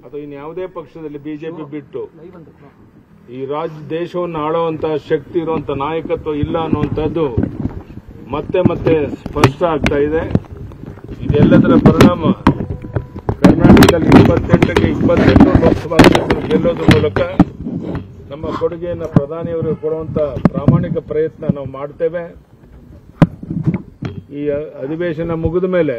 ಅಥವಾ ಇನ್ಯಾವುದೇ ಪಕ್ಷದಲ್ಲಿ ಬಿಜೆಪಿ ಬಿಟ್ಟು ಈ ರಾಜ್ಯ ದೇಶವನ್ನು ಆಳುವಂತಹ ಶಕ್ತಿ ಇರುವಂತ ನಾಯಕತ್ವ ಇಲ್ಲ ಅನ್ನುವಂಥದ್ದು ಮತ್ತೆ ಮತ್ತೆ ಸ್ಪಷ್ಟ ಆಗ್ತಾ ಇದೆ ಇದೆಲ್ಲದರ ಪರಿಣಾಮ ಕರ್ನಾಟಕದಲ್ಲಿ ಇಪ್ಪತ್ತೆಂಟಕ್ಕೆ ಇಪ್ಪತ್ತೆಂಟು ಲೋಕಸಭಾ ಕ್ಷೇತ್ರ ಗೆಲ್ಲೋದ್ರ ಮೂಲಕ ನಮ್ಮ ಕೊಡುಗೆಯನ್ನು ಪ್ರಧಾನಿಯವರು ಕೊಡುವಂತ ಪ್ರಾಮಾಣಿಕ ಪ್ರಯತ್ನ ನಾವು ಮಾಡ್ತೇವೆ ಈ ಅಧಿವೇಶನ ಮುಗಿದ ಮೇಲೆ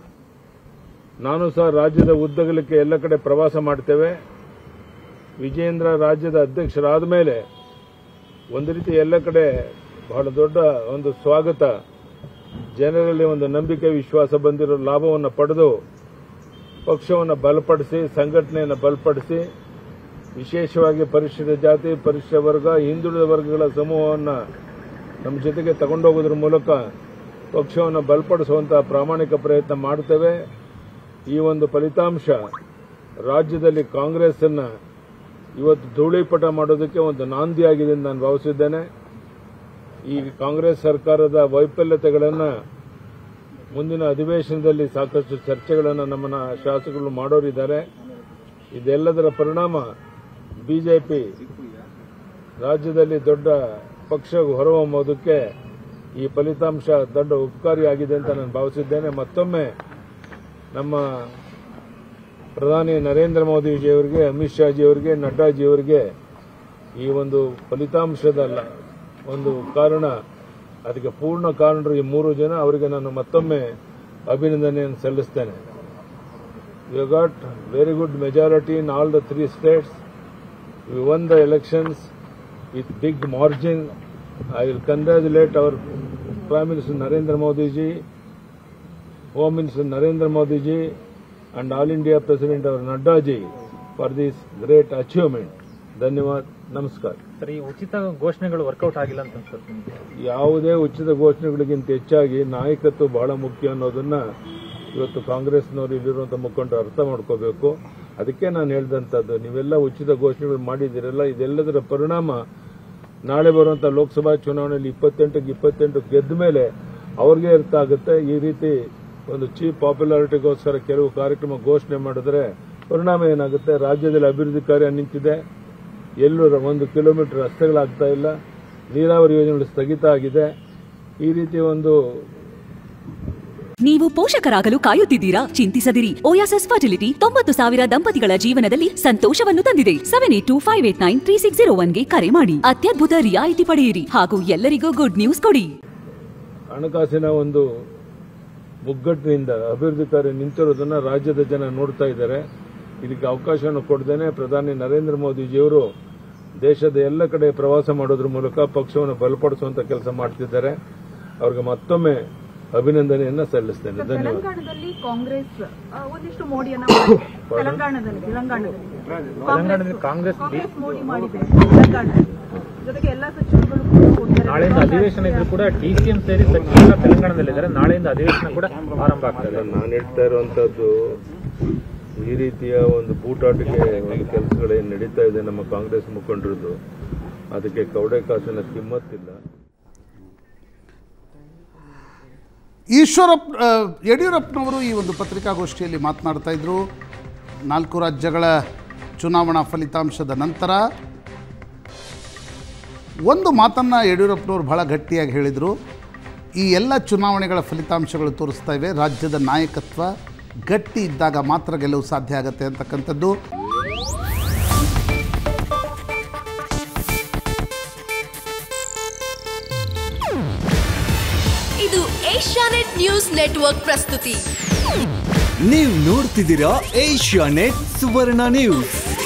ನಾನು ಸಹ ರಾಜ್ಯದ ಉದ್ದಗಲಕ್ಕೆ ಎಲ್ಲ ಕಡೆ ಪ್ರವಾಸ ಮಾಡ್ತೇವೆ ವಿಜೇಂದ್ರ ರಾಜ್ಯದ ಅಧ್ಯಕ್ಷರಾದ ಮೇಲೆ ಒಂದು ರೀತಿ ಎಲ್ಲ ಕಡೆ ಬಹಳ ದೊಡ್ಡ ಒಂದು ಸ್ವಾಗತ ಜನರಲ್ಲಿ ಒಂದು ನಂಬಿಕೆ ವಿಶ್ವಾಸ ಬಂದಿರೋ ಲಾಭವನ್ನು ಪಡೆದು ಪಕ್ಷವನ್ನು ಬಲಪಡಿಸಿ ಸಂಘಟನೆಯನ್ನು ಬಲಪಡಿಸಿ ವಿಶೇಷವಾಗಿ ಪರಿಶಿಷ್ಟ ಜಾತಿ ಪರಿಶಿಷ್ಟ ವರ್ಗ ಹಿಂದುಳಿದ ವರ್ಗಗಳ ಸಮೂಹವನ್ನು ನಮ್ಮ ಜೊತೆಗೆ ತಗೊಂಡೋಗೋದ್ರ ಮೂಲಕ ಪಕ್ಷವನ್ನು ಬಲಪಡಿಸುವಂತಹ ಪ್ರಾಮಾಣಿಕ ಪ್ರಯತ್ನ ಮಾಡ್ತೇವೆ ಈ ಒಂದು ಫಲಿತಾಂಶ ರಾಜ್ಯದಲ್ಲಿ ಕಾಂಗ್ರೆಸ್ ಅನ್ನ ಇವತ್ತು ಧೂಳಿಪಟ ಮಾಡೋದಕ್ಕೆ ಒಂದು ನಾಂದಿಯಾಗಿದೆ ಎಂದು ನಾನು ಭಾವಿಸಿದ್ದೇನೆ ಈ ಕಾಂಗ್ರೆಸ್ ಸರ್ಕಾರದ ವೈಫಲ್ಯತೆಗಳನ್ನು ಮುಂದಿನ ಅಧಿವೇಶನದಲ್ಲಿ ಸಾಕಷ್ಟು ಚರ್ಚೆಗಳನ್ನು ನಮ್ಮನ್ನ ಶಾಸಕರು ಮಾಡೋರಿದ್ದಾರೆ ಇದೆಲ್ಲದರ ಪರಿಣಾಮ ಬಿಜೆಪಿ ರಾಜ್ಯದಲ್ಲಿ ದೊಡ್ಡ ಪಕ್ಷ ಹೊರಹೊಮ್ಮೋದಕ್ಕೆ ಈ ಫಲಿತಾಂಶ ದೊಡ್ಡ ಉಪಕಾರಿಯಾಗಿದೆ ಅಂತ ನಾನು ಭಾವಿಸಿದ್ದೇನೆ ಮತ್ತೊಮ್ಮೆ ನಮ್ಮ ಪ್ರಧಾನಿ ನರೇಂದ್ರ ಮೋದಿಜಿಯವರಿಗೆ ಅಮಿತ್ ಶಾಜಿಯವರಿಗೆ ನಡ್ಡಾಜಿಯವರಿಗೆ ಈ ಒಂದು ಫಲಿತಾಂಶದ ಲ- ಒಂದು ಕಾರಣ ಅದಕ್ಕೆ ಪೂರ್ಣ ಕಾರಣರು ಈ ಮೂರು ಜನ ಅವರಿಗೆ ನಾನು ಮತ್ತೊಮ್ಮೆ ಅಭಿನಂದನೆಯನ್ನು ಸಲ್ಲಿಸ್ತೇನೆ you got very good majority in all the three states we won the elections with big margin. I will congratulate our Prime Minister Narendra Modi ji, Home Minister Narendra Modi ji, and All India President our Nadda ji for this great achievement. ಧನ್ಯವಾದ ನಮಸ್ಕಾರ sir ಈ ಉಚಿತ ಘೋಷಣೆಗಳು workout ಆಗಿಲ್ಲ ಅಂತ ಅನ್ಸುತ್ತೆ ನಿಮ್ಗೆ ಯಾವುದೇ ಉಚಿತ ಘೋಷಣೆಗಳಿಗಿಂತ ಹೆಚ್ಚಾಗಿ ನಾಯಕತ್ವ ಬಹಳ ಮುಖ್ಯ ಅನ್ನೋದನ್ನ ಇವತ್ತು ಕಾಂಗ್ರೆಸ್ನವರು ಇಲ್ಲಿರುವಂತಹ ಮುಖಂಡರು ಅರ್ಥ ಮಾಡ್ಕೋಬೇಕು ಅದಕ್ಕೆ ನಾನು ಹೇಳಿದಂಥದ್ದು ನೀವೆಲ್ಲ ಉಚಿತ ಘೋಷಣೆಗಳು ಮಾಡಿದ್ದೀರಲ್ಲ ಇದೆಲ್ಲದರ ಪರಿಣಾಮ ನಾಳೆ ಬರುವಂತಹ ಲೋಕಸಭಾ ಚುನಾವಣೆಯಲ್ಲಿ ಇಪ್ಪತ್ತೆಂಟಕ್ಕೆ ಇಪ್ಪತ್ತೆಂಟು ಗೆದ್ದ ಮೇಲೆ ಅವ್ರಿಗೆ ಅರ್ಥ ಆಗುತ್ತೆ ಈ ರೀತಿ ಒಂದು ಚೀಪ್ ಪಾಪ್ಯುಲಾರಿಟಿಗೋಸ್ಕರ ಕೆಲವು ಕಾರ್ಯಕ್ರಮ ಘೋಷಣೆ ಮಾಡಿದ್ರೆ ಪರಿಣಾಮ ಏನಾಗುತ್ತೆ ರಾಜ್ಯದಲ್ಲಿ ಅಭಿವೃದ್ಧಿ ಕಾರ್ಯ ನಿಂತಿದೆ ಎಲ್ಲೂ ರ- ಒಂದು ಕಿಲೋಮೀಟರ್ ರಸ್ತೆಗಳಾಗ್ತಾ ಇಲ್ಲ ನೀರಾವರಿ ಯೋಜನೆಗಳು ಸ್ಥಗಿತ ಆಗಿದೆ ಈ ರೀತಿ ಒಂದು ನೀವು ಪೋಷಕರಾಗಲು ಕಾಯುತ್ತಿದ್ದೀರಾ ಚಿಂತಿಸದಿರಿ ಓಯಾಸಸ್ ಫರ್ಟಿಲಿಟಿ ತೊಂಬತ್ತು ಸಾವಿರ ದಂಪತಿಗಳ ಜೀವನದಲ್ಲಿ ಸಂತೋಷವನ್ನು ತಂದಿದೆ seven eight two five eight nine three six zero ಒನ್ಗೆ ಕರೆ ಮಾಡಿ ಅತ್ಯದ್ಭುತ ರಿಯಾಯಿತಿ ಪಡೆಯಿರಿ ಹಾಗೂ ಎಲ್ಲರಿಗೂ ಗುಡ್ ನ್ಯೂಸ್ ಕೊಡಿ ಹಣಕಾಸಿನ ಒಂದು ಮುಗ್ಗಟ್ಟಿನಿಂದ ಅಭಿವೃದ್ಧಿ ಕಾರ್ಯ ನಿಂತಿರೋದನ್ನ ರಾಜ್ಯದ ಜನ ನೋಡ್ತಾ ಇದ್ದಾರೆ ಇದಕ್ಕೆ ಅವಕಾಶವನ್ನು ಕೊಡದೇನೆ ಪ್ರಧಾನಿ ನರೇಂದ್ರ ಮೋದಿಜಿಯವರು ದೇಶದ ಎಲ್ಲ ಕಡೆ ಪ್ರವಾಸ ಮಾಡೋದ್ರ ಮೂಲಕ ಪಕ್ಷವನ್ನು ಬಲಪಡಿಸುವಂತ ಕೆಲಸ ಮಾಡ್ತಿದ್ದಾರೆ ಅವ್ರಿಗೆ ಮತ್ತೊಮ್ಮೆ ಅಭಿನಂದನೆಯನ್ನ ಸಲ್ಲಿಸ್ತೇನೆ ಧನ್ಯವಾದ ತೆಲಂಗಾಣದಲ್ಲಿ ಕಾಂಗ್ರೆಸ್ ಆ, ಒಂದಿಷ್ಟು ಮೋಡಿಯನ್ನ ಮಾಡಿದೆ. ತೆಲಂಗಾಣದಲ್ಲಿ ತೆಲಂಗಾಣದಲ್ಲಿ ತೆಲಂಗಾಣದಲ್ಲಿ ಕಾಂಗ್ರೆಸ್ ಬಿ- ಕಾಂಗ್ರೆಸ್ ಮೋಡಿ ಮಾಡಿದೆ ತೆಲಂಗಾಣದಲ್ಲಿ ಜೊತೆಗೆ ಎಲ್ಲಾ ಸಚಿವರುಗಳು ಕೂಡ ಹೋಗಿದ್ದಾರೆ. ನಾಳೆಯಿಂದ ಅಧಿವೇಶನ ಇದ್ರು ಕೂಡ ಡಿಸಿಎಂ ಸೇರಿ ಸಚಿವರ ತೆಲಂಗಾಣದಲ್ಲಿದ್ದಾರೆ ನಾಳೆಯಿಂದ ಅಧಿವೇಶನ ಕೂಡ ಆರಂಭ ಆಗ್ತದೆ ನಾನು ಹೇಳ್ತಾ ಇರುವಂತದ್ದು ಈ ರೀತಿಯ ಒಂದು ಬೂಟಾಟಿಕೆ ಒಂದು ಕೆಲಸಗಳೇನು ನಡೀತಾ ಇದೆ ನಮ್ಮ ಕಾಂಗ್ರೆಸ್ ಮುಖಂಡರದ್ದು ಅದಕ್ಕೆ ಕವಡೆ ಕಾಸಿನ ಕಿಮ್ಮತ್ತಿಲ್ಲ ಈಶ್ವರಪ್ಪ ಆ, ಯಡಿಯೂರಪ್ಪನವರು ಈ ಒಂದು ಪತ್ರಿಕಾಗೋಷ್ಠಿಯಲ್ಲಿ ಮಾತನಾಡ್ತಾ ಇದ್ರು ನಾಲ್ಕು ರಾಜ್ಯಗಳ ಚುನಾವಣಾ ಫಲಿತಾಂಶದ ನಂತರ ಒಂದು ಮಾತನ್ನು ಯಡಿಯೂರಪ್ಪನವರು ಬಹಳ ಗಟ್ಟಿಯಾಗಿ ಹೇಳಿದರು ಈ ಎಲ್ಲ ಚುನಾವಣೆಗಳ ಫಲಿತಾಂಶಗಳು ತೋರಿಸ್ತಾ ಇವೆ ರಾಜ್ಯದ ನಾಯಕತ್ವ ಗಟ್ಟಿ ಇದ್ದಾಗ ಮಾತ್ರ ಗೆಲುವು ಸಾಧ್ಯ ಆಗುತ್ತೆ ಅಂತಕ್ಕಂಥದ್ದು ಇದು ಏಷ್ಯಾನೆಟ್ ನ್ಯೂಸ್ ನೆಟ್ವರ್ಕ್ ಪ್ರಸ್ತುತಿ ನೀವು ನೋಡ್ತಿದ್ದೀರಾ ಏಷ್ಯಾ ನೆಟ್ ಸುವರ್ಣ ನ್ಯೂಸ್